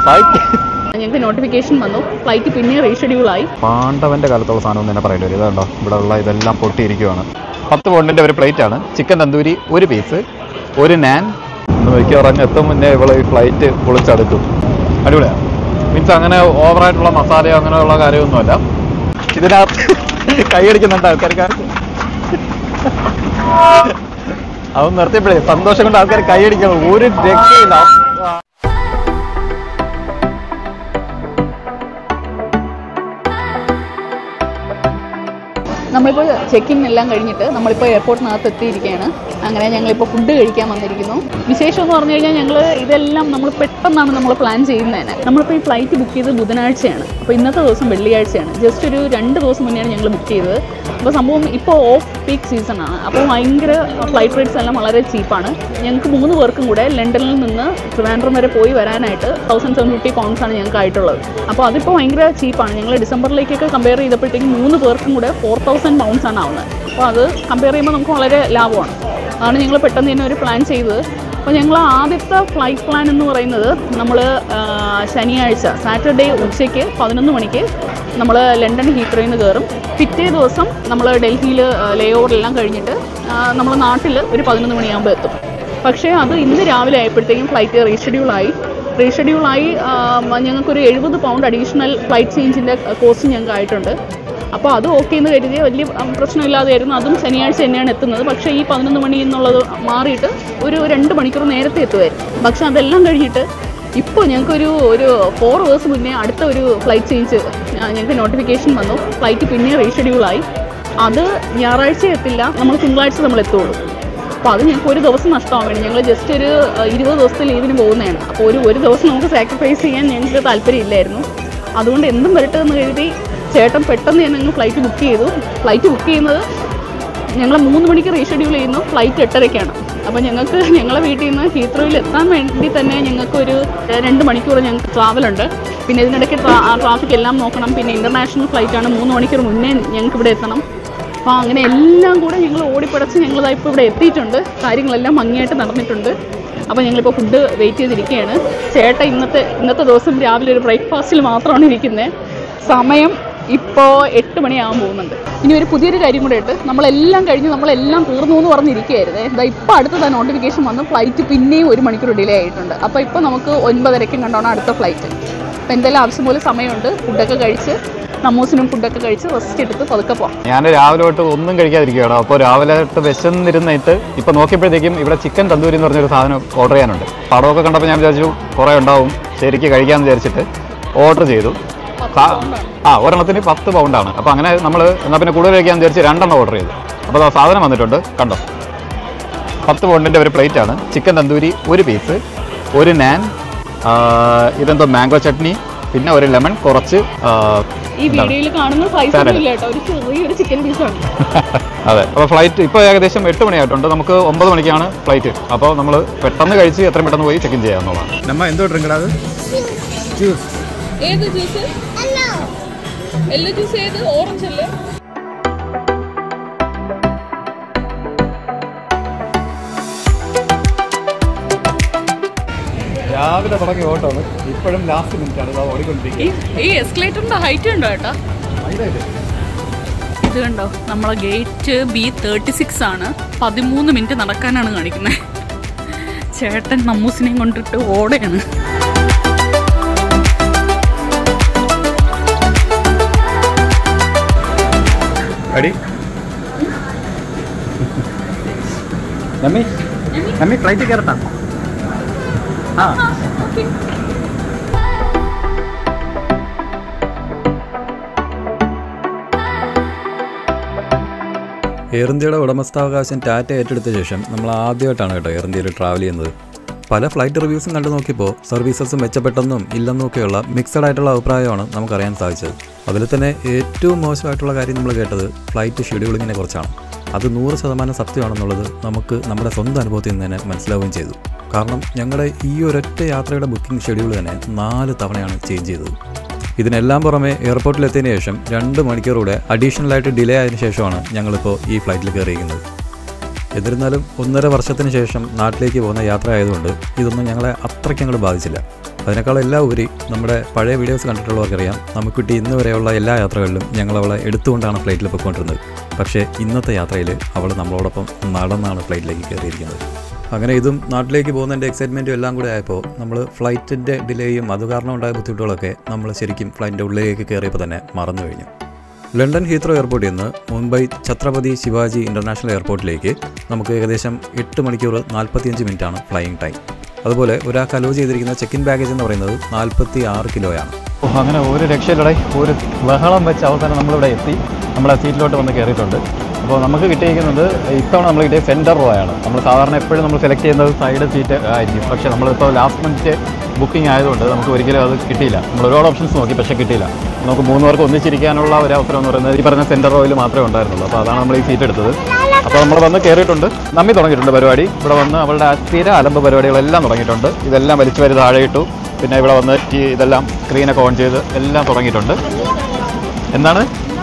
Flight ഞങ്ങൾക്ക് notification വന്നു flight പിന്നെ റീഷെഡ്യൂൾ ആയി പാണ്ഡവന്റെ കാലത്തുള്ള സാധനം തന്നെ പറയേണ്ടി വരും ഇതുണ്ടോ ഇവിടെ ഉള്ള ഇതെല്ലാം പൊട്ടിയിരിക്കുവാണ് പത്ത് പൗണ്ടിന്റെ ഒരു പ്ലേറ്റ് ആണ് ചിക്കൻ തന്തൂരി ഒരു പീസ് ഒരു നാൻ നോക്കി ഉറങ്ങ് എത്തും മുന്നേ ഇവിടെ ഈ ഫ്ലൈറ്റ് പൊളിച്ചെടുക്കും അടിപൊളിയാണ് മീൻസ് അങ്ങനെ ഓവറായിട്ടുള്ള മസാലയോ അങ്ങനെയുള്ള കാര്യമൊന്നുമല്ല ഇതിനകത്ത് കൈയടിക്കുന്നുണ്ട് ആൾക്കാർക്ക് അതൊന്നും നിർത്തിയപ്പോഴേ സന്തോഷം കൊണ്ട് ആൾക്കാർ കൈയടിക്കണം ഒരു രക്ഷയില്ല നമ്മളിപ്പോൾ ചെക്കിൻ എല്ലാം കഴിഞ്ഞിട്ട് നമ്മളിപ്പോൾ എയർപോർട്ടിനകത്ത് എത്തിയിരിക്കുകയാണ് അങ്ങനെ ഞങ്ങളിപ്പോൾ ഫുഡ് കഴിക്കാൻ വന്നിരിക്കുന്നു വിശേഷം എന്ന് പറഞ്ഞു കഴിഞ്ഞാൽ ഞങ്ങൾ ഇതെല്ലാം നമ്മൾ പെട്ടെന്നാണ് നമ്മൾ പ്ലാൻ ചെയ്യുന്നതിന് നമ്മളിപ്പോൾ ഈ ഫ്ലൈറ്റ് ബുക്ക് ചെയ്തത് ബുധനാഴ്ചയാണ് അപ്പോൾ ഇന്നത്തെ ദിവസം വെള്ളിയാഴ്ചയാണ് ജസ്റ്റ് ഒരു രണ്ട് ദിവസം മുന്നെയാണ് ഞങ്ങൾ ബുക്ക് ചെയ്തത് അപ്പോൾ സംഭവം ഇപ്പോൾ ഓഫ് പീക്ക് സീസൺ ആണ് അപ്പോൾ ഭയങ്കര ഫ്ലൈറ്റ് റേറ്റ്സ് എല്ലാം വളരെ ചീപ്പാണ് ഞങ്ങൾക്ക് മൂന്ന് പേർക്കും കൂടെ ലണ്ടനിൽ നിന്ന് ട്രിവാൻഡ്രം വരെ പോയി വരാനായിട്ട് തൗസൻഡ് സെവൻ ഫിഫ്റ്റി പൗണ്ട്സ് ആണ് ഞങ്ങൾക്ക് ആയിട്ടുള്ളത് അപ്പോൾ അതിപ്പോൾ ഭയങ്കര ചീപ്പാണ് ഞങ്ങൾ ഡിസംബറിലേക്കൊക്കെ കമ്പയർ ചെയ്തപ്പോഴത്തേക്കും മൂന്ന് പേർക്കും കൂടെ ഫോർ തൗസൻഡ് പൗണ്ട്സ് ആണ് ആവുന്നത് അപ്പോൾ അത് കമ്പയർ ചെയ്യുമ്പോൾ നമുക്ക് വളരെ ലാഭമാണ് അതാണ് ഞങ്ങൾ പെട്ടെന്ന് തന്നെ ഒരു പ്ലാൻ ചെയ്തത് അപ്പോൾ ഞങ്ങൾ ആദ്യത്തെ ഫ്ലൈറ്റ് പ്ലാൻ എന്ന് പറയുന്നത് നമ്മൾ ശനിയാഴ്ച സാറ്റർഡേ ഉച്ചയ്ക്ക് പതിനൊന്ന് മണിക്ക് നമ്മൾ ലണ്ടൻ ഹീത്രോയിൽ നിന്ന് കയറും പിറ്റേ ദിവസം നമ്മൾ ഡൽഹിയിൽ ലേ ഓവറെല്ലാം കഴിഞ്ഞിട്ട് നമ്മൾ നാട്ടിൽ ഒരു പതിനൊന്ന് മണിയാകുമ്പോൾ എത്തും പക്ഷേ അത് ഇന്ന് രാവിലെ ആയപ്പോഴത്തേക്കും ഫ്ലൈറ്റ് റീഷെഡ്യൂളായി റീഷെഡ്യൂളായി ഞങ്ങൾക്കൊരു എഴുപത് പൗണ്ട് അഡീഷണൽ ഫ്ലൈറ്റ് ചേഞ്ചിൻ്റെ കോസ്റ്റ് ഞങ്ങൾക്ക് ആയിട്ടുണ്ട് അപ്പോൾ അത് ഓക്കെ എന്ന് കരുതിയ വലിയ ഉം, പ്രശ്നമില്ലാതെയായിരുന്നു അതും ശനിയാഴ്ച തന്നെയാണ് എത്തുന്നത് പക്ഷേ ഈ പതിനൊന്ന് മണി എന്നുള്ളത് മാറിയിട്ട് ഒരു രണ്ട് മണിക്കൂർ നേരത്തെ എത്തുമായിരുന്നു പക്ഷെ അതെല്ലാം കഴിഞ്ഞിട്ട് ഇപ്പോൾ ഞങ്ങൾക്കൊരു ഒരു ഫോർ ഹവേഴ്സ് മുന്നേ അടുത്ത ഒരു ഫ്ലൈറ്റ് ചേഞ്ച് ഞങ്ങൾക്ക് നോട്ടിഫിക്കേഷൻ വന്നു ഫ്ലൈറ്റ് പിന്നെ റീഷെഡ്യൂളായി അത് ഞായറാഴ്ച എത്തില്ല നമ്മൾ തിങ്കളാഴ്ച നമ്മൾ എത്തുള്ളൂ അപ്പോൾ അത് ഞങ്ങൾക്ക് ഒരു ദിവസം നഷ്ടമാകാൻ വേണ്ടി ഞങ്ങൾ ജസ്റ്റ് ഒരു അഹ്, ഇരുപത് ദിവസത്തെ ലീവിന് പോകുന്നതാണ് അപ്പോൾ ഒരു ഒരു ദിവസം നമുക്ക് സാക്രിഫൈസ് ചെയ്യാൻ ഞങ്ങൾക്ക് താല്പര്യമില്ലായിരുന്നു അതുകൊണ്ട് എന്തും വരട്ടെ എന്ന് കരുതി ചേട്ടൻ പെട്ടെന്ന് തന്നെ ഞങ്ങൾ ഫ്ലൈറ്റ് ബുക്ക് ചെയ്തു ഫ്ലൈറ്റ് ബുക്ക് ചെയ്യുന്നത് ഞങ്ങൾ മൂന്ന് മണിക്ക് റീഷെഡ്യൂൾ ചെയ്യുന്നു ഫ്ലൈറ്റ് എട്ടരയ്ക്കാണ് അപ്പോൾ ഞങ്ങൾക്ക് ഞങ്ങളെ വീട്ടിൽ നിന്ന് ഹീത്രോയിൽ എത്താൻ വേണ്ടി തന്നെ ഞങ്ങൾക്ക് ഒരു രണ്ട് മണിക്കൂർ ഞങ്ങൾക്ക് ട്രാവലുണ്ട് പിന്നെ ഇതിനിടയ്ക്ക് ട്രാ ട്രാഫിക് എല്ലാം നോക്കണം പിന്നെ ഇൻ്റർനാഷണൽ ഫ്ലൈറ്റാണ് മൂന്ന് മണിക്കൂർ മുന്നേ ഞങ്ങൾക്ക് ഇവിടെ എത്തണം അപ്പോൾ അങ്ങനെ എല്ലാം കൂടെ ഞങ്ങൾ ഓടിപ്പടച്ച് ഞങ്ങളിതാ ഇപ്പോൾ ഇവിടെ എത്തിയിട്ടുണ്ട് കാര്യങ്ങളെല്ലാം ഭംഗിയായിട്ട് നടന്നിട്ടുണ്ട് അപ്പോൾ ഞങ്ങളിപ്പോൾ ഫുഡ് വെയിറ്റ് ചെയ്തിരിക്കുകയാണ് ചേട്ടൻ ഇന്നത്തെ ഇന്നത്തെ ദിവസം രാവിലെ ഒരു ബ്രേക്ക്ഫാസ്റ്റിൽ മാത്രമാണ് ഇരിക്കുന്നത് സമയം ഇപ്പോൾ എട്ട് മണിയാകാൻ പോകുന്നുണ്ട് ഇനി ഒരു പുതിയൊരു കാര്യം കൂടെ ഉണ്ട് നമ്മളെല്ലാം കഴിഞ്ഞ് നമ്മളെല്ലാം തീർന്നു എന്ന് പറഞ്ഞിരിക്കുകയായിരുന്നേ ഇതാ ഇപ്പോൾ അടുത്തതാ നോട്ടിഫിക്കേഷൻ വന്ന് ഫ്ലൈറ്റ് പിന്നെയും ഒരു മണിക്കൂർ ഡിലേ ആയിട്ടുണ്ട് അപ്പോൾ ഇപ്പോൾ നമുക്ക് ഒൻപതരയ്ക്കും കണ്ടാണ് അടുത്ത ഫ്ലൈറ്റ് അപ്പോൾ എന്തായാലും ആവശ്യം പോലെ സമയമുണ്ട് ഫുഡൊക്കെ കഴിച്ച് നമ്മൂസിനും ഫുഡൊക്കെ കഴിച്ച് റെസ്റ്റ് എടുത്ത് പതുക്കെ പോകാം ഞാൻ രാവിലെ തൊട്ട് ഒന്നും കഴിക്കാതിരിക്കുകയാണ് അപ്പോൾ രാവിലെ തൊട്ട് വിശന്നിരുന്നിട്ട് ഇപ്പൊ നോക്കിയപ്പോഴത്തേക്കും ഇവിടെ ചിക്കൻ തന്തൂരി എന്ന് പറഞ്ഞൊരു സാധനം ഓർഡർ ചെയ്യാനുണ്ട് പടമൊക്കെ കണ്ടപ്പോൾ ഞാൻ വിചാരിച്ചു കുറേ ഉണ്ടാവും ശരിക്ക് കഴിക്കാമെന്ന് വിചാരിച്ചിട്ട് ഓർഡർ ചെയ്തു സാ- ആ ഒരെണ്ണത്തിന് പത്ത് പൗണ്ടാണ് അപ്പോൾ അങ്ങനെ നമ്മൾ എന്നാൽ പിന്നെ കൂടുതൽ കഴിക്കാമെന്ന് വിചാരിച്ച് രണ്ടെണ്ണം ഓർഡർ ചെയ്തു അപ്പോൾ ആ സാധനം വന്നിട്ടുണ്ട് കണ്ടോ പത്ത് പൗണ്ടിൻ്റെ ഒരു പ്ലേറ്റ് ആണ് ചിക്കൻ തന്തൂരി ഒരു പീസ് ഒരു നാൻ ആ, ഇതെന്തോ മാംഗോ ചട്നി പിന്നെ ഒരു ലെമൺ കുറച്ച് ആ, ഈ വീഡിയോയിൽ കാണുന്ന സൈസ് Salad. ഒന്നും ഇല്ല കേട്ടോ ഒരു ചെറിയൊരു ചിക്കൻ പീസാണ് അതെ അപ്പോൾ ഫ്ലൈറ്റ് ഇപ്പോൾ ഏകദേശം എട്ട് മണിയായിട്ടുണ്ട് നമുക്ക് ഒമ്പത് മണിക്കാണ് ഫ്ലൈറ്റ് അപ്പോൾ നമ്മൾ പെട്ടെന്ന് കഴിച്ച് എത്രയും പെട്ടെന്ന് പോയി ചെക്ക് ഇൻ ചെയ്യാവുന്നതാണ് നമ്മ എന്തോ ഡ്രിങ്കടാ അത് ജ്യൂസ് ഏത് ജ്യൂസ് എല്ലാ ജ്യൂസ് ഏത് ഓറഞ്ച് അല്ലേ രാവിലെ തുടങ്ങിയ ഓട്ടമാണ് ഇപ്പോഴും ലാസ്റ്റ് മിനിറ്റ് ആണ് ഓടിക്കൊണ്ടിരിക്കുന്നത് ഈ എസ്കലേറ്ററിന്റെ ഹൈറ്റ് ഉണ്ടോ ഏട്ടാ ഇത് കണ്ടോ നമ്മളെ ഗേറ്റ് ബി തേർട്ടി സിക്സ് ആണ് പതിമൂന്ന് മിനിറ്റ് നടക്കാനാണ് കാണിക്കുന്നത് ചേട്ടൻ നമ്മൂസിനെയും കൊണ്ടിട്ട് ഓടെയാണ് അടി നമ്മി നമ്മി ഫ്ലൈറ്റ് കയറട്ടാ ആ എയർ ഇന്ത്യയുടെ ഉടമസ്ഥാവകാശം ടാറ്റ ഏറ്റെടുത്ത ശേഷം നമ്മൾ ആദ്യമായിട്ടാണ് കേട്ടോ എയർ ഇന്ത്യയിൽ ട്രാവൽ ചെയ്യുന്നത് പല ഫ്ലൈറ്റ് റിവ്യൂസും കണ്ടു നോക്കിയപ്പോൾ സർവീസസ് മെച്ചപ്പെട്ടെന്നും ഇല്ലെന്നും ഒക്കെയുള്ള മിക്സഡ് ആയിട്ടുള്ള അഭിപ്രായമാണ് നമുക്കറിയാൻ സാധിച്ചത് അതിൽ തന്നെ ഏറ്റവും മോശമായിട്ടുള്ള കാര്യം നമ്മൾ കേട്ടത് ഫ്ലൈറ്റ് ഷെഡ്യൂളിങ്ങിനെ കുറിച്ചാണ് അത് നൂറ് ശതമാനം സത്യമാണെന്നുള്ളത് നമുക്ക് നമ്മുടെ സ്വന്തം അനുഭവത്തിൽ നിന്ന് തന്നെ മനസ്സിലാവുകയും ചെയ്തു കാരണം ഞങ്ങളുടെ ഈ ഒരൊറ്റ യാത്രയുടെ ബുക്കിംഗ് ഷെഡ്യൂൾ തന്നെ നാല് തവണയാണ് ചേഞ്ച് ചെയ്തത് ഇതിനെല്ലാം പുറമെ എയർപോർട്ടിലെത്തിയതിനു ശേഷം രണ്ട് മണിക്കൂറൂടെ അഡീഷണൽ ആയിട്ട് ഡിലേ ആയതിനു ശേഷമാണ് ഞങ്ങളിപ്പോൾ ഈ ഫ്ലൈറ്റിൽ കയറിയിരിക്കുന്നത് എന്നിരുന്നാലും ഒന്നര വർഷത്തിന് ശേഷം നാട്ടിലേക്ക് പോകുന്ന യാത്ര ആയതുകൊണ്ട് ഇതൊന്നും ഞങ്ങളെ അത്രയ്ക്ക് അങ്ങോട്ട് ബാധിച്ചില്ല അതിനേക്കാൾ എല്ലാം ഉപരി നമ്മുടെ പഴയ വീഡിയോസ് കണ്ടിട്ടുള്ളവർക്കറിയാം നമുക്കിട്ടി ഇന്ന് വരെയുള്ള എല്ലാ യാത്രകളിലും ഞങ്ങൾ അവളെ എടുത്തുകൊണ്ടാണ് ഫ്ലൈറ്റിൽ പൊയ്ക്കൊണ്ടിരുന്നത് പക്ഷേ ഇന്നത്തെ യാത്രയിൽ അവൾ നമ്മളോടൊപ്പം നടന്നാണ് ഫ്ലൈറ്റിലേക്ക് കയറിയിരിക്കുന്നത് അങ്ങനെ ഇതും നാട്ടിലേക്ക് പോകുന്നതിൻ്റെ എക്സൈറ്റ്മെൻറ്റും എല്ലാം കൂടെ ആയപ്പോൾ നമ്മൾ ഫ്ലൈറ്റിൻ്റെ ഡിലേയും അത് കാരണം ഉണ്ടായ ബുദ്ധിമുട്ടുകളൊക്കെ നമ്മൾ ശരിക്കും ഫ്ലൈറ്റിൻ്റെ ഉള്ളിലേക്ക് കയറിയപ്പോൾ തന്നെ മറന്നു കഴിഞ്ഞു ലണ്ടൻ ഹീത്രോ എയർപോർട്ടിൽ നിന്ന് മുംബൈ ഛത്രപതി ശിവാജി ഇൻ്റർനാഷണൽ എയർപോർട്ടിലേക്ക് നമുക്ക് ഏകദേശം എട്ട് മണിക്കൂർ നാൽപ്പത്തിയഞ്ച് മിനിറ്റാണ് ഫ്ലൈയിങ് ടൈം അതുപോലെ ഒരാൾക്ക് അലോ ചെയ്തിരിക്കുന്ന ചെക്ക് ഇൻ ബാഗേജ് എന്ന് പറയുന്നത് നാൽപ്പത്തി ആറ് കിലോയാണ് ഓ, അങ്ങനെ ഒരു രക്ഷയിലൂടെ ഒരു ബഹളം വെച്ച് അവസാനം നമ്മളിവിടെ എത്തി നമ്മളെ സീറ്റിലോട്ട് വന്ന് കയറിയിട്ടുണ്ട് അപ്പോൾ നമുക്ക് കിട്ടിയിരിക്കുന്നത് ഇത്തവണ നമ്മൾ കിട്ടിയ സെൻറ്റർ റോ ആണ് നമ്മൾ സാധാരണ എപ്പോഴും നമ്മൾ സെലക്ട് ചെയ്യുന്നത് സൈഡ് സീറ്റ് ആയിരിക്കും പക്ഷേ നമ്മളിപ്പോൾ ലാസ്റ്റ് മിനിറ്റ് ബുക്കിംഗ് ആയതുകൊണ്ട് നമുക്ക് ഒരിക്കലും അത് കിട്ടിയില്ല നമ്മൾ ഒരുപാട് ഓപ്ഷൻസ് നോക്കി പക്ഷേ കിട്ടിയില്ല നമുക്ക് മൂന്ന് പേർക്ക് ഒന്നിച്ചിരിക്കാനുള്ള ഒരു അവസരം എന്ന് പറയുന്നത് ഈ പറഞ്ഞ സെൻറ്റർ റോയിൽ മാത്രമേ ഉണ്ടായിരുന്നുള്ളൂ അപ്പോൾ അതാണ് നമ്മൾ ഈ സീറ്റ് എടുത്തത് അപ്പോൾ നമ്മൾ വന്ന് കയറിയിട്ടുണ്ട് നമ്മി തുടങ്ങിയിട്ടുണ്ട് പരിപാടി ഇവിടെ വന്ന് അവളുടെ ആ സ്ഥിര അലമ്പ് പരിപാടികളെല്ലാം തുടങ്ങിയിട്ടുണ്ട് ഇതെല്ലാം വലിച്ചു വരി താഴെ ഇട്ടു പിന്നെ ഇവിടെ വന്ന് ഈ ഇതെല്ലാം സ്ക്രീനൊക്കെ ഓൺ ചെയ്ത് എല്ലാം തുടങ്ങിയിട്ടുണ്ട് എന്താണ്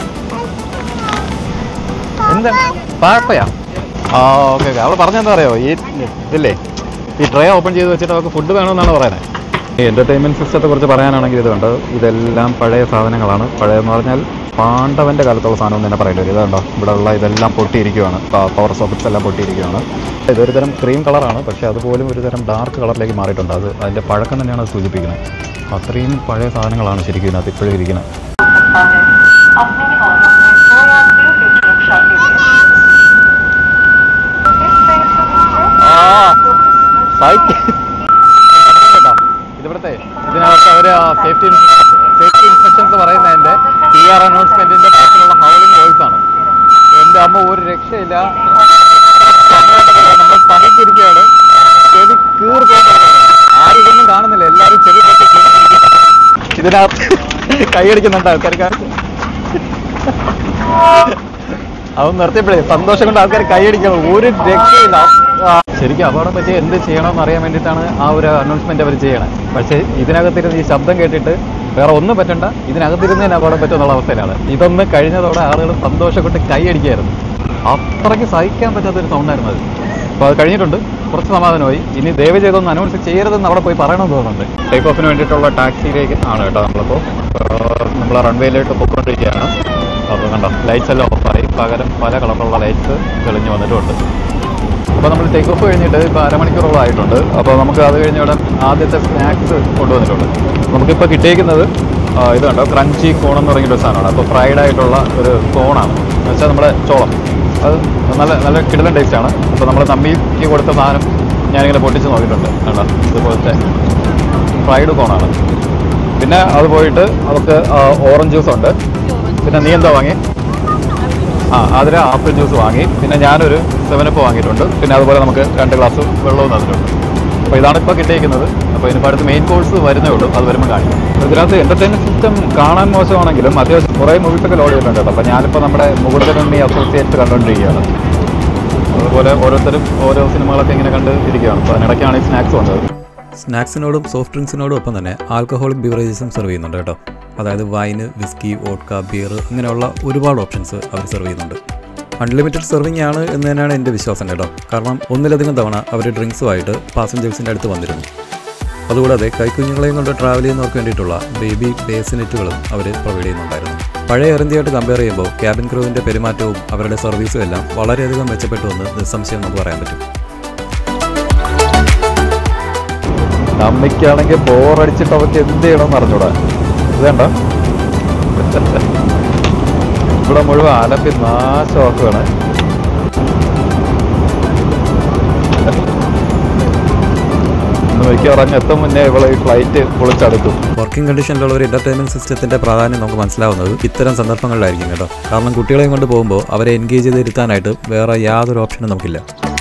എന്താ പാപ്പയാ ആ ഓക്കെ ഓക്കെ അവൾ പറഞ്ഞെന്താ അറിയോ ഈ ഇതില്ലേ ഈ ട്രേ ഓപ്പൺ ചെയ്ത് വെച്ചിട്ട് അവൾക്ക് ഫുഡ് വേണമെന്നാണ് പറയുന്നത് ഈ എൻ്റർടൈൻമെൻറ്റ് സിസ്റ്റത്തെ കുറിച്ച് പറയാനാണെങ്കിൽ ഇതുണ്ട് ഇതെല്ലാം പഴയ സാധനങ്ങളാണ് പഴയതെന്ന് പറഞ്ഞാൽ പാണ്ഡവൻ്റെ കാലത്തുള്ള സാധനം എന്ന് തന്നെ പറയേണ്ടി വരും ഇതുണ്ടോ ഇവിടെ ഉള്ള ഇതെല്ലാം പൊട്ടിയിരിക്കുകയാണ് പവർ സോക്കറ്റ്സ് എല്ലാം പൊട്ടിയിരിക്കുകയാണ് ഇതൊരു തരം ക്രീം കളറാണ് പക്ഷേ അതുപോലും ഒരു തരം ഡാർക്ക് കളറിലേക്ക് മാറിയിട്ടുണ്ട് അത് അതിൻ്റെ പഴക്കം തന്നെയാണ് അത് സൂചിപ്പിക്കുന്നത് അത്രയും പഴയ സാധനങ്ങളാണ് ശരിക്കും ഇതിനകത്ത് ഇപ്പോഴും ഇരിക്കുന്നത് अपने और अपने यात्रियों की सुरक्षा के लिए इस ट्रेन से ആ സൈക്കിൾ കേട്ടോ ഇതിവിടുത്തെ ഇതിനകത്ത് അവർ സേഫ്റ്റി സേഫ്റ്റി ഇൻസ്ട്രക്ഷൻസ് പറയുന്നതിൻ്റെ പി ആർ അനൗൺസ്മെൻറ്റിൻ്റെ ബാക്കിലുള്ള ഹൗളിംഗ് വോയിസ് ആണ് എൻ്റെ അമ്മ ഒരു രക്ഷയില്ല നമ്മൾ സഹിച്ചിരിക്കുകയാണ് ചെവി കീർക്കുന്നു ആരും ഇതൊന്നും കാണുന്നില്ല എല്ലാവരും ചെവി പൊട്ടി കീറിയിരിക്കും. ഇതിനകത്ത് കൈയടിക്കുന്നുണ്ട് ആൾക്കാർക്ക് അവൻ നിർത്തിയപ്പോഴേ സന്തോഷം കൊണ്ട് ആൾക്കാർ കൈയടിക്കണം ഒരു രക്ഷയില്ല ആ, ശരിക്കും അപകടം പറ്റി എന്ത് ചെയ്യണമെന്ന് അറിയാൻ വേണ്ടിയിട്ടാണ് ആ ഒരു അനൗൺസ്മെന്റ് അവർ ചെയ്യണത് പക്ഷേ ഇതിനകത്തിരുന്ന് ഈ ശബ്ദം കേട്ടിട്ട് വേറെ ഒന്നും പറ്റണ്ട ഇതിനകത്തിരുന്നതിന് അപകടം പറ്റുമെന്നുള്ള അവസ്ഥയിലാണ് ഇതൊന്ന് കഴിഞ്ഞതോടെ ആളുകൾ സന്തോഷം കൊണ്ട് കൈയടിക്കുകയായിരുന്നു അത്രയ്ക്ക് സഹിക്കാൻ പറ്റാത്തൊരു സൗണ്ടായിരുന്നു അത് അപ്പോൾ അത് കഴിഞ്ഞിട്ടുണ്ട് കുറച്ച് സമാധാനമായി ഇനി ദയവ് ചെയ്തൊന്ന് അനൗൺസ് ചെയ്യരുതെന്ന് അവിടെ പോയി പറയണമെന്ന് തോന്നുന്നുണ്ട് ടേക്ക് ഓഫിന് വേണ്ടിയിട്ടുള്ള ടാക്സിയിലേക്ക് ആണ് കേട്ടോ നമ്മളിപ്പോൾ നമ്മൾ റൺവേയിലോട്ട് പൊയ്ക്കൊണ്ടിരിക്കുകയാണ് അപ്പോൾ കണ്ടോ ലൈറ്റ്സ് എല്ലാം ഓഫായി പകരം പല കളറുള്ള ലൈറ്റ്സ് തെളിഞ്ഞു വന്നിട്ടുമുണ്ട് അപ്പോൾ നമ്മൾ ടേക്ക് ഓഫ് കഴിഞ്ഞിട്ട് ഇപ്പോൾ അരമണിക്കൂറോളം ആയിട്ടുണ്ട് അപ്പോൾ നമുക്ക് അത് കഴിഞ്ഞ ഉടൻ ആദ്യത്തെ സ്നാക്സ് കൊണ്ടുവന്നിട്ടുണ്ട് നമുക്കിപ്പോൾ കിട്ടിയിരിക്കുന്നത് ആ, ഇത് കണ്ടോ ക്രഞ്ചി കോൺ എന്ന് പറഞ്ഞൊരു സാധനമാണ് അപ്പോൾ ഫ്രൈഡ് ആയിട്ടുള്ള ഒരു കോണാണ് എന്ന് വെച്ചാൽ നമ്മുടെ ചോളം അത് നല്ല നല്ല കിടലൻ ടേസ്റ്റാണ് അപ്പോൾ നമ്മൾ തമ്മിക്ക് കൊടുത്ത സാധനം ഞാനിങ്ങനെ പൊട്ടിച്ച് നോക്കിയിട്ടുണ്ട് കണ്ടോ ഇതുപോലത്തെ ഫ്രൈഡ് കോണാണ് പിന്നെ അത് പോയിട്ട് നമുക്ക് ഓറഞ്ച് ജ്യൂസ് ഉണ്ട് പിന്നെ നീ എന്താ വാങ്ങി ആ അതിൽ ആപ്പിൾ ജ്യൂസ് വാങ്ങി പിന്നെ ഞാനൊരു സെവനപ്പ് വാങ്ങിയിട്ടുണ്ട് പിന്നെ അതുപോലെ നമുക്ക് രണ്ട് ഗ്ലാസ് വെള്ളവും തന്നിട്ടുണ്ട് അപ്പോൾ ഇതാണ് ഇപ്പോൾ കിട്ടിയിരിക്കുന്നത് അപ്പോൾ ഇനിയിപ്പോൾ അടുത്ത് മെയിൻ കോഴ്സ് വരുന്നേ ഉള്ളൂ അത് വരുമ്പോൾ കാണിക്കും അപ്പോൾ ഇതിനകത്ത് എൻ്റർടൈൻമെൻറ്റ് സിസ്റ്റം കാണാൻ മോശമാണെങ്കിലും അത്യാവശ്യം കുറേ മൂവീസൊക്കെ ലോഡ് ചെയ്തിട്ടുണ്ട് കേട്ടോ അപ്പോൾ ഞാനിപ്പോൾ നമ്മുടെ മുകുളത്തിനുണ്ണി അസോസിയേറ്റ്സ് കണ്ടുകൊണ്ടിരിക്കുകയാണ് അതുപോലെ ഓരോരുത്തരും ഓരോ സിനിമകളൊക്കെ ഇങ്ങനെ കണ്ട് ഇരിക്കുകയാണ് അപ്പോൾ അതിനിടയ്ക്കാണ് ഈ സ്നാക്സ് വന്നത് സ്നാക്സിനോടും സോഫ്റ്റ് ഡ്രിങ്ക്സിനോടും ഒപ്പം തന്നെ ആൽക്കഹോളിക് ബിവറേജസും സെർവ് ചെയ്യുന്നുണ്ട് കേട്ടോ അതായത് വൈന് വിസ്കി വോഡ്ക ബിയർ അങ്ങനെയുള്ള ഒരുപാട് ഓപ്ഷൻസ് അവർ സെർവ് ചെയ്യുന്നുണ്ട് അൺലിമിറ്റഡ് സെർവിങ് ആണ് എന്ന് തന്നെയാണ് എൻ്റെ വിശ്വാസം കേട്ടോ കാരണം ഒന്നിലധികം തവണ അവർ ഡ്രിങ്ക്സുമായിട്ട് പാസഞ്ചേഴ്സിൻ്റെ അടുത്ത് വന്നിരുന്നു അതുകൂടാതെ കൈക്കുഞ്ഞുങ്ങളെയും കൊണ്ട് ട്രാവൽ ചെയ്യുന്നവർക്ക് വേണ്ടിയിട്ടുള്ള ബേബി ബേസിനെറ്റുകളും അവർ പ്രൊവൈഡ് ചെയ്യുന്നുണ്ടായിരുന്നു പഴയ എയർ ഇന്ത്യയായിട്ട് കമ്പയർ ചെയ്യുമ്പോൾ ക്യാബിൻ ക്രൂവിൻ്റെ പെരുമാറ്റവും അവരുടെ സർവീസും എല്ലാം വളരെയധികം മെച്ചപ്പെട്ടു എന്ന് നിസ്സംശയം നമുക്ക് പറയാൻ പറ്റും അമ്മയ്ക്കാണെങ്കിൽ ബോറടിച്ചിട്ട് അവർക്ക് എന്ത് ചെയ്യണമെന്ന് അറിഞ്ഞൂടാ ഇത് കണ്ടോ ഇവിടെ മുഴുവൻ അലമ്പി നാശമാക്കുകയാണ് ഇന്ന് മിക്കവാറും എത്തും മുന്നേ ഇവളെ ഈ ഫ്ലൈറ്റ് പൊളിച്ചടുക്കും വർക്കിംഗ് കണ്ടീഷനിലുള്ള ഒരു എന്റർടൈൻമെന്റ് സിസ്റ്റത്തിന്റെ പ്രാധാന്യം നമുക്ക് മനസ്സിലാവുന്നത് ഇത്തരം സന്ദർഭങ്ങളിലായിരിക്കും കേട്ടോ കാരണം കുട്ടികളെയും കൊണ്ട് പോകുമ്പോൾ അവരെ എൻഗേജ് ചെയ്ത് ഇരുത്താനായിട്ട് വേറെ യാതൊരു ഓപ്ഷനും നമുക്കില്ല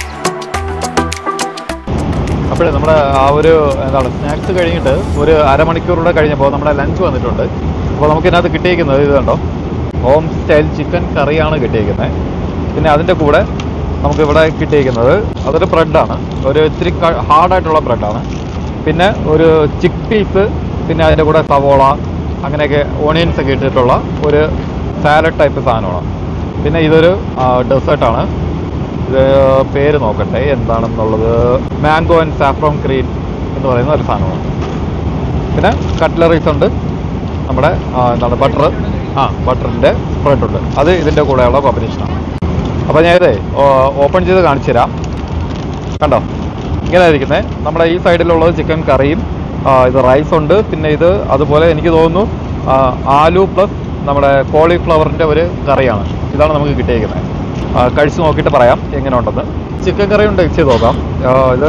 അപ്പോഴേ നമ്മുടെ ആ ഒരു എന്താണ് സ്നാക്സ് കഴിഞ്ഞിട്ട് ഒരു അരമണിക്കൂറൂടെ കഴിഞ്ഞപ്പോൾ നമ്മുടെ ലഞ്ച് വന്നിട്ടുണ്ട് അപ്പോൾ നമുക്ക് ഇതിനകത്ത് കിട്ടിയിരിക്കുന്നത് ഇത് കണ്ടോ ഹോം സ്റ്റൈൽ ചിക്കൻ കറിയാണ് കിട്ടിയിരിക്കുന്നത് പിന്നെ അതിൻ്റെ കൂടെ നമുക്ക് ഇവിടെ കിട്ടിയിരിക്കുന്നത് അതൊരു ബ്രെഡാണ് ഒരു ഇത്തിരി ഹാർഡായിട്ടുള്ള ബ്രെഡാണ് പിന്നെ ഒരു ചിക്ക് പീസ് പിന്നെ അതിൻ്റെ കൂടെ സവോള അങ്ങനെയൊക്കെ ഓണിയൻസ് ഒക്കെ ഇട്ടിട്ടുള്ള ഒരു സാലഡ് ടൈപ്പ് സാധനമാണ് പിന്നെ ഇതൊരു ഡെസേർട്ടാണ് ഇത് പേര് നോക്കട്ടെ എന്താണെന്നുള്ളത് മാംഗോ ആൻഡ് സാഫ്രോൺ ക്രീം എന്ന് പറയുന്ന ഒരു സാധനമാണ് പിന്നെ കട്ട്ലറീസ് ഉണ്ട് നമ്മുടെ ആ, എന്താണ് ബട്ടർ ആ ബട്ടറിൻ്റെ സ്പ്രെഡ് ഉണ്ട് അത് ഇതിൻ്റെ കൂടെയുള്ള കോമ്പിനേഷനാണ് അപ്പോൾ ഞാൻ ഇതേ ഓപ്പൺ ചെയ്ത് കാണിച്ചു തരാം കണ്ടോ ഇങ്ങനെ ഇരിക്കുന്നത് നമ്മുടെ ഈ സൈഡിലുള്ളത് ചിക്കൻ കറിയും ആ, ഇത് റൈസ് ഉണ്ട് പിന്നെ ഇത് അതുപോലെ എനിക്ക് തോന്നുന്നു ആ, ആലു പ്ലസ് നമ്മുടെ കോളിഫ്ലവറിൻ്റെ ഒരു കറിയാണ് ഇതാണ് നമുക്ക് കിട്ടിയിരിക്കുന്നത് ആ, കഴിച്ച് നോക്കിയിട്ട് പറയാം എങ്ങനെ ഉണ്ടെന്ന് ചിക്കൻ കറി ഉണ്ട് ചെയ്ത് നോക്കാം ആ, ഇത്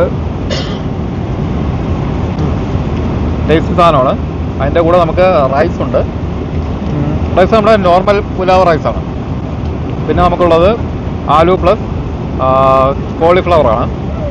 ടേസ്റ്റ് സാധനമാണ് അതിൻ്റെ കൂടെ നമുക്ക് റൈസ് ഉണ്ട് റൈസ് നമ്മുടെ നോർമൽ പുലാവ് റൈസാണ് പിന്നെ നമുക്കുള്ളത് ആലു പ്ലസ് കോളിഫ്ലവറാണ്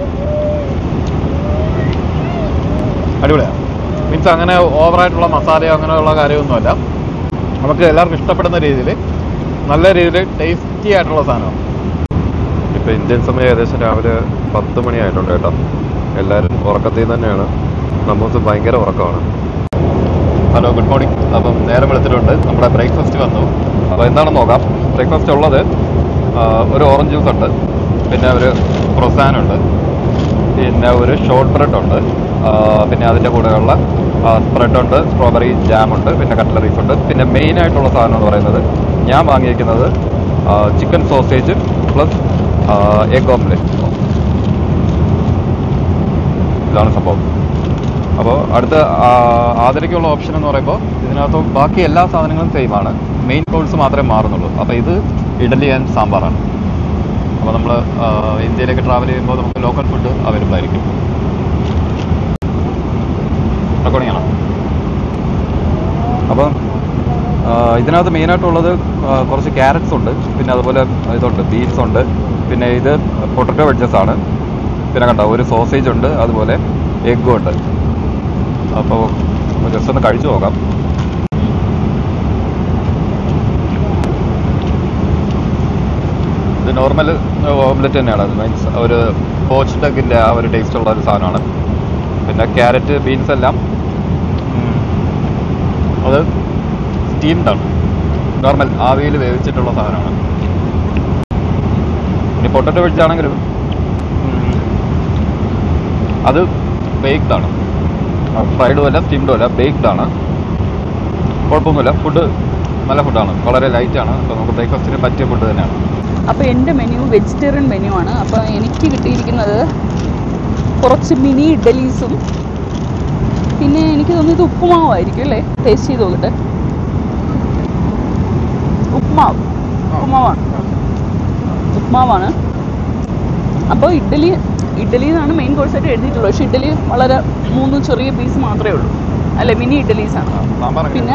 അടിപൊളിയാണ് മീൻസ് അങ്ങനെ ഓവറായിട്ടുള്ള മസാലയോ അങ്ങനെയുള്ള കാര്യമൊന്നുമല്ല നമുക്ക് എല്ലാവർക്കും ഇഷ്ടപ്പെടുന്ന രീതിയിൽ നല്ല രീതിയിൽ ടേസ്റ്റി ആയിട്ടുള്ള സാധനമാണ് ഇപ്പോൾ ഇന്ത്യൻ സമയം ഏകദേശം രാവിലെ പത്ത് മണിയായിട്ടുണ്ട് കേട്ടോ എല്ലാവരും ഉറക്കത്തിൽ തന്നെയാണ് നമുക്ക് ഭയങ്കര ഉറക്കമാണ് ഹലോ ഗുഡ് മോർണിംഗ് അപ്പം നേരം വെളുത്തിട്ടുണ്ട് നമ്മുടെ ബ്രേക്ക്ഫാസ്റ്റ് വന്നു അപ്പോൾ എന്താണെന്ന് നോക്കാം ബ്രേക്ക്ഫാസ്റ്റ് ഉള്ളത് ആ, ഒരു ഓറഞ്ച് ജ്യൂസ് ഉണ്ട് പിന്നെ ഒരു ക്രൊസാൻ ഉണ്ട് പിന്നെ ഒരു ഷോർട്ട് ബ്രെഡ് ഉണ്ട് ആ, പിന്നെ അതിൻ്റെ കൂടെയുള്ള സ്പ്രെഡ് ഉണ്ട് സ്ട്രോബെറി ജാം ഉണ്ട് പിന്നെ കട്ട്ലറീസ് ഉണ്ട് പിന്നെ മെയിൻ ആയിട്ടുള്ള സാധനം എന്ന് പറയുന്നത് ഞാൻ വാങ്ങിയിരിക്കുന്നത് chicken sausage plus egg omelette ഇതാണ് സംഭവം അപ്പോൾ അടുത്ത ആ, ആതിരയ്ക്കുള്ള ഓപ്ഷൻ എന്ന് പറയുമ്പോൾ ഇതിനകത്ത് ബാക്കി എല്ലാ സാധനങ്ങളും സെയിം ആണ് മെയിൻ കോഴ്സ് മാത്രമേ മാറുന്നുള്ളൂ അപ്പോൾ ഇത് ഇഡലി ആൻഡ് സാമ്പാറാണ് അപ്പോൾ നമ്മൾ ഇന്ത്യയിലേക്ക് ട്രാവൽ ചെയ്യുമ്പോൾ നമുക്ക് ലോക്കൽ ഫുഡ് അവൈലബിൾ ആയിരിക്കും റെക്കോർഡിംഗ് ആണോ അപ്പം ആ, ഇതിനകത്ത് മെയിനായിട്ടുള്ളത് ആ, കുറച്ച് ക്യാരറ്റ്സ് ഉണ്ട് പിന്നെ അതുപോലെ ഇതുണ്ട് ബീൻസ് ഉണ്ട് പിന്നെ ഇത് പൊട്ടറ്റോ വെഡ്ജസ് ആണ് പിന്നെ കണ്ടോ ഒരു സോസേജ് ഉണ്ട് അതുപോലെ എഗ്ഗും ഉണ്ട് അപ്പോൾ ജസ്റ്റ് ഒന്ന് കഴിച്ചു നോക്കാം ഇത് നോർമൽ ഓംലെറ്റ് തന്നെയാണ് മീൻസ് ഒരു പോച്ച്ഡ് എഗിൻ്റെ ആ ഒരു ടേസ്റ്റ് ഉള്ള ഒരു സാധനമാണ് പിന്നെ ക്യാരറ്റ് ബീൻസ് എല്ലാം ഉം, അത് സ്റ്റീംഡ് ആണ് നോർമൽ ആവിയിൽ വേവിച്ചിട്ടുള്ള സാധനമാണ് ഇനി പൊട്ടറ്റോ വെഡ്ജ് ആണെങ്കിലും ഉം, അത് ബേക്ക്ഡ് ആണ് ഫ്രൈഡും അല്ല സ്റ്റീംഡും അല്ല ബേക്ക്ഡ് ആണ് കുഴപ്പമൊന്നുമില്ല ഫുഡ് നല്ല ഫുഡാണ് വളരെ ലൈറ്റ് ആണ് അപ്പോൾ നമുക്ക് ബ്രേക്ക്ഫാസ്റ്റിന് പറ്റിയ ഫുഡ് തന്നെയാണ് അപ്പോൾ എൻ്റെ മെനു വെജിറ്റേറിയൻ മെനു ആണ് അപ്പോൾ എനിക്ക് കിട്ടിയിരിക്കുന്നത് കുറച്ച് മിനി ഇഡ്ഡലീസും പിന്നെ എനിക്ക് തോന്നുന്നു ഇത് ഉപ്പുമാവായിരിക്കും അല്ലേ ടേസ്റ്റ് ചെയ്ത് നോക്കട്ടെ ഉപ്മാവ് ഉപ്മാവാണ് ഉപ്മാവാണ് അപ്പോൾ ഇഡ്ഡലി ഇഡ്ഡലി എന്നാണ് മെയിൻ കോഴ്സായിട്ട് എഴുതിയിട്ടുള്ളത് പക്ഷേ ഇഡ്ഡലി വളരെ മൂന്ന് ചെറിയ പീസ് മാത്രമേ ഉള്ളൂ അല്ലെ മിനി ഇഡ്ഡലീസാണ് സാമ്പാർ പിന്നെ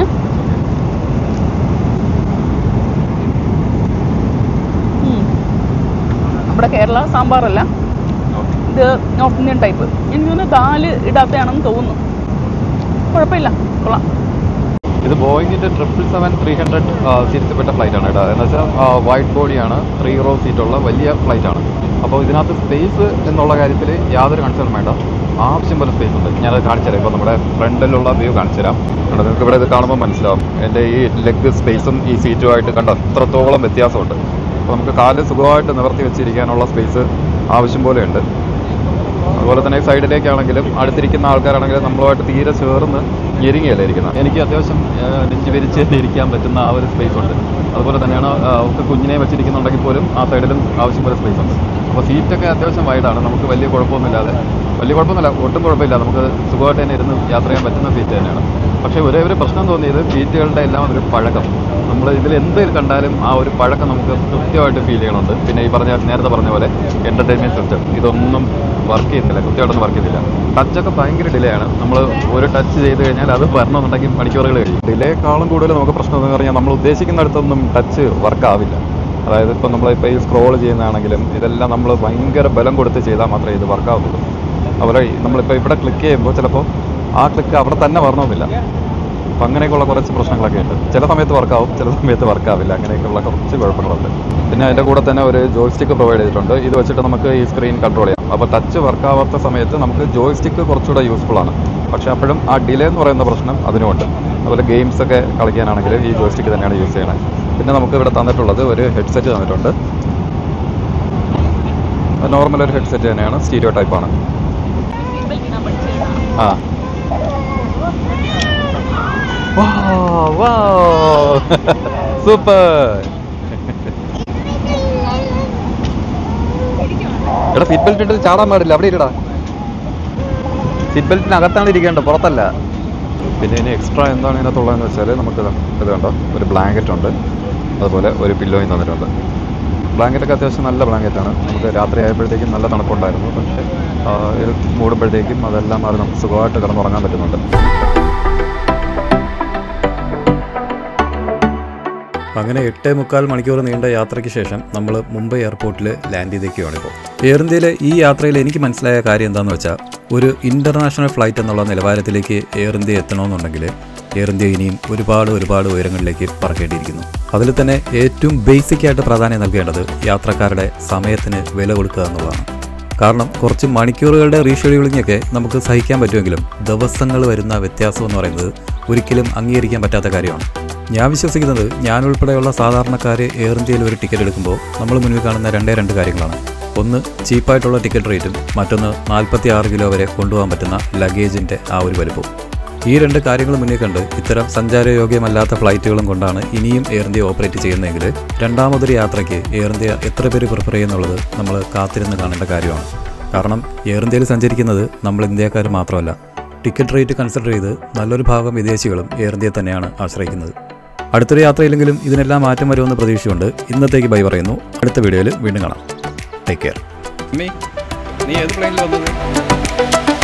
ഉം. നമ്മുടെ കേരള സാമ്പാറല്ല ഇത് നോർത്ത് ഇന്ത്യൻ ടൈപ്പ് എനിക്ക് തോന്നുന്നു ദാല് ഇടാത്തയാണെന്ന് തോന്നുന്നു കുഴപ്പമില്ല കൊള്ളാം ഇത് ബോയിങ്ങിൻ്റെ ട്രിപ്പിൾ സെവൻ ത്രീ ഹൺഡ്രഡ് സീരീസിൽപ്പെട്ട ഫ്ലൈറ്റ് ആണ് കേട്ടോ എന്ന് വെച്ചാൽ വൈറ്റ് ബോഡിയാണ് ത്രീ റോ സീറ്റുള്ള വലിയ ഫ്ലൈറ്റ് ആണ് അപ്പോൾ ഇതിനകത്ത് സ്പേസ് എന്നുള്ള കാര്യത്തിൽ യാതൊരു കൺസേൺ വേണ്ട ആവശ്യം പോലെ സ്പേസ് ഉണ്ട് ഞാനത് കാണിച്ചു തരാം ഇപ്പോൾ നമ്മുടെ ഫ്രണ്ടിലുള്ള വ്യൂ കാണിച്ചു തരാം കണ്ടോ നിങ്ങൾക്ക് ഇവിടെ ഇത് കാണുമ്പോൾ മനസ്സിലാവും എൻ്റെ ഈ ലെഗ് സ്പേസും ഈ സീറ്റുമായിട്ട് കണ്ടോ എത്രത്തോളം വ്യത്യാസമുണ്ട് അപ്പോൾ നമുക്ക് കാല് സുഖമായിട്ട് നിവർത്തി വെച്ചിരിക്കാനുള്ള സ്പേസ് ആവശ്യം പോലെ ഉണ്ട് അതുപോലെ തന്നെ സൈഡിലേക്കാണെങ്കിലും അടുത്തിരിക്കുന്ന ആൾക്കാരാണെങ്കിലും നമ്മളുമായിട്ട് തീരെ ചേർന്ന് ഞെരുങ്ങിയല്ല ഇരിക്കുന്നത് എനിക്ക് അത്യാവശ്യം ആ, നെഞ്ച് വിരിച്ച് ഇരിക്കാൻ പറ്റുന്ന ആ ഒരു സ്പേസ് ഉണ്ട് അതുപോലെ തന്നെയാണ് ആ, ഒക്കെ കുഞ്ഞിനെ വെച്ചിരിക്കുന്നുണ്ടെങ്കിൽ പോലും ആ സൈഡിലും ആവശ്യം പോലെ സ്പേസ് ഉണ്ട് അപ്പോൾ സീറ്റൊക്കെ അത്യാവശ്യം വൈഡാണ് നമുക്ക് വലിയ കുഴപ്പമൊന്നുമില്ലാതെ വലിയ കുഴപ്പമൊന്നുമില്ല ഒട്ടും കുഴപ്പമില്ല നമുക്ക് സുഖമായിട്ട് തന്നെ ഇരുന്ന് യാത്ര ചെയ്യാൻ പറ്റുന്ന സീറ്റ് തന്നെയാണ് പക്ഷേ ഒരേ ഒരു പ്രശ്നം തോന്നിയത് സീറ്റുകളുടെ എല്ലാം ഒരു പഴക്കം നമ്മൾ ഇതിൽ എന്ത് കണ്ടാലും ആ ഒരു പഴക്കം നമുക്ക് കൃത്യമായിട്ട് ഫീൽ ചെയ്യണുണ്ട് പിന്നെ ഈ പറഞ്ഞ നേരത്തെ പറഞ്ഞ പോലെ എൻ്റർടൈൻമെൻറ്റ് സിസ്റ്റം ഇതൊന്നും വർക്ക് ചെയ്യുന്നില്ല കൃത്യമായിട്ടൊന്നും വർക്ക് ചെയ്യുന്നില്ല ടച്ചൊക്കെ ഭയങ്കര ഡിലേ ആണ് നമ്മൾ ഒരു ടച്ച് ചെയ്ത് കഴിഞ്ഞാൽ അത് വരണമെന്നുണ്ടെങ്കിൽ മണിക്കൂറുകൾ കഴിയും ഡിലേക്കാളും കൂടുതൽ നമുക്ക് പ്രശ്നം എന്ന് പറഞ്ഞാൽ നമ്മൾ ഉദ്ദേശിക്കുന്നിടത്തൊന്നും ടച്ച് വർക്ക് ആവില്ല അതായത് ഇപ്പം നമ്മളിപ്പോൾ ഈ സ്ക്രോൾ ചെയ്യുന്നതാണെങ്കിലും ഇതെല്ലാം നമ്മൾ ഭയങ്കര ബലം കൊടുത്ത് ചെയ്താൽ മാത്രമേ ഇത് വർക്ക് ആവുള്ളൂ അതുപോലെ നമ്മളിപ്പോൾ ഇവിടെ ക്ലിക്ക് ചെയ്യുമ്പോൾ ചിലപ്പോൾ ആ ക്ലിക്ക് അവിടെ തന്നെ വരണമെന്നില്ല അപ്പം അങ്ങനെയൊക്കെയുള്ള കുറച്ച് പ്രശ്നങ്ങളൊക്കെ ഉണ്ട് ചില സമയത്ത് വർക്കാവും ചില സമയത്ത് വർക്കാവില്ല അങ്ങനെയൊക്കെയുള്ള കുറച്ച് കുഴപ്പങ്ങളുണ്ട് പിന്നെ അതിൻ്റെ കൂടെ തന്നെ ഒരു ജോയ്സ്റ്റിക്ക് പ്രൊവൈഡ് ചെയ്തിട്ടുണ്ട് ഇത് വെച്ചിട്ട് നമുക്ക് ഈ സ്ക്രീൻ കൺട്രോൾ ചെയ്യാം അപ്പോൾ ടച്ച് വർക്കാവാത്ത സമയത്ത് നമുക്ക് ജോയ്സ്റ്റിക്ക് കുറച്ചുകൂടെ യൂസ്ഫുൾ ആണ് പക്ഷേ അപ്പോഴും ആ ഡിലേ എന്ന് പറയുന്ന പ്രശ്നം അതിനുമുണ്ട് അതുപോലെ ഗെയിംസ് ഒക്കെ കളിക്കാനാണെങ്കിൽ ഈ ജോയ്സ്റ്റിക്ക് തന്നെയാണ് യൂസ് ചെയ്യണത് പിന്നെ നമുക്ക് ഇവിടെ തന്നിട്ടുള്ളത് ഒരു ഹെഡ്സെറ്റ് തന്നിട്ടുണ്ട് നോർമൽ ഒരു ഹെഡ്സെറ്റ് തന്നെയാണ് സ്റ്റീരിയോ ടൈപ്പാണ് ആ സൂപ്പർ എടാ സീറ്റ് ബെൽറ്റ് ഇട്ട് ചാടാൻ പാടില്ല അവിടെ ഇരടാ സീറ്റ് ബെൽറ്റിനകത്താണ് ഇരിക്കേണ്ടത് പുറത്തല്ല പിന്നെ ഇനി എക്സ്ട്രാ എന്താണ് ഇതിനകത്തുള്ളതെന്ന് വെച്ചാൽ നമുക്ക് ഇത് ഇത് കണ്ടോ ഒരു ബ്ലാങ്കറ്റ് ഉണ്ട് അതുപോലെ ഒരു പില്ലോയും തന്നിട്ടുണ്ട് ബ്ലാങ്കറ്റൊക്കെ അത്യാവശ്യം നല്ല ബ്ലാങ്കറ്റാണ് നമുക്ക് രാത്രി ആയപ്പോഴത്തേക്കും നല്ല തണുപ്പുണ്ടായിരുന്നു പക്ഷേ ആ, ഇത് മൂടുമ്പോഴത്തേക്കും അതെല്ലാം മാറി നമുക്ക് സുഖമായിട്ട് കിടന്നുറങ്ങാൻ പറ്റുന്നുണ്ട് അങ്ങനെ എട്ടേ മുക്കാൽ മണിക്കൂർ നീണ്ട യാത്രയ്ക്ക് ശേഷം നമ്മൾ മുംബൈ എയർപോർട്ടിൽ ലാൻഡ് ചെയ്തേക്കുവാണ് ഇപ്പോൾ എയർ ഇന്ത്യയിലെ ഈ യാത്രയിൽ എനിക്ക് മനസ്സിലായ കാര്യം എന്താണെന്ന് വെച്ചാൽ ഒരു ഇൻ്റർനാഷണൽ ഫ്ലൈറ്റ് എന്നുള്ള നിലവാരത്തിലേക്ക് എയർ ഇന്ത്യ എത്തണമെന്നുണ്ടെങ്കിൽ എയർ ഇന്ത്യ ഇനിയും ഒരുപാട് ഒരുപാട് ഉയരങ്ങളിലേക്ക് പറക്കേണ്ടിയിരിക്കുന്നു അതിൽ തന്നെ ഏറ്റവും ബേസിക് ആയിട്ട് പ്രാധാന്യം നൽകേണ്ടത് യാത്രക്കാരുടെ സമയത്തിന് വില കൊടുക്കുക എന്നുള്ളതാണ് കാരണം കുറച്ച് മണിക്കൂറുകളുടെ റീഷെഡ്യൂളിംഗ് ഒക്കെ നമുക്ക് സഹിക്കാൻ പറ്റുമെങ്കിലും ദിവസങ്ങൾ വരുന്ന വ്യത്യാസം എന്ന് പറയുന്നത് ഒരിക്കലും അംഗീകരിക്കാൻ പറ്റാത്ത കാര്യമാണ് ഞാൻ വിശ്വസിക്കുന്നത് ഞാൻ ഉൾപ്പെടെയുള്ള സാധാരണക്കാർ എയർ ഇന്ത്യയിൽ ഒരു ടിക്കറ്റ് എടുക്കുമ്പോൾ നമ്മൾ മുന്നിൽ കാണുന്ന രണ്ടേ രണ്ട് കാര്യങ്ങളാണ് ഒന്ന് ചീപ്പായിട്ടുള്ള ടിക്കറ്റ് റേറ്റും മറ്റൊന്ന് നാൽപ്പത്തി ആറ് കിലോ വരെ കൊണ്ടുപോകാൻ പറ്റുന്ന ലഗേജിൻ്റെ ആ ഒരു വലുപ്പവും ഈ രണ്ട് കാര്യങ്ങൾ മുന്നിൽ കണ്ട് ഇത്തരം സഞ്ചാരയോഗ്യമല്ലാത്ത ഫ്ലൈറ്റുകളും കൊണ്ടാണ് ഇനിയും എയർ ഇന്ത്യ ഓപ്പറേറ്റ് ചെയ്യുന്നതെങ്കിൽ രണ്ടാമതൊരു യാത്രയ്ക്ക് എയർ ഇന്ത്യ എത്ര പേര് പ്രിഫർ ചെയ്യുന്നുള്ളത് നമ്മൾ കാത്തിരുന്ന് കാണേണ്ട കാര്യമാണ് കാരണം എയർ ഇന്ത്യയിൽ സഞ്ചരിക്കുന്നത് നമ്മൾ ഇന്ത്യക്കാർ മാത്രമല്ല ടിക്കറ്റ് റേറ്റ് കൺസിഡർ ചെയ്ത് നല്ലൊരു ഭാഗം വിദേശികളും എയർ ഇന്ത്യയെ തന്നെയാണ് ആശ്രയിക്കുന്നത് അടുത്തൊരു യാത്രയില്ലെങ്കിലും ഇതിനെല്ലാം മാറ്റം വരുമെന്ന് പ്രതീക്ഷയുണ്ട് ഇന്നത്തേക്ക് ബൈ പറയുന്നു അടുത്ത വീഡിയോയിൽ വീണ്ടും കാണാം ടേക്ക് കെയർ നീ ഏത് പ്ലെയിനിൽ വന്നത്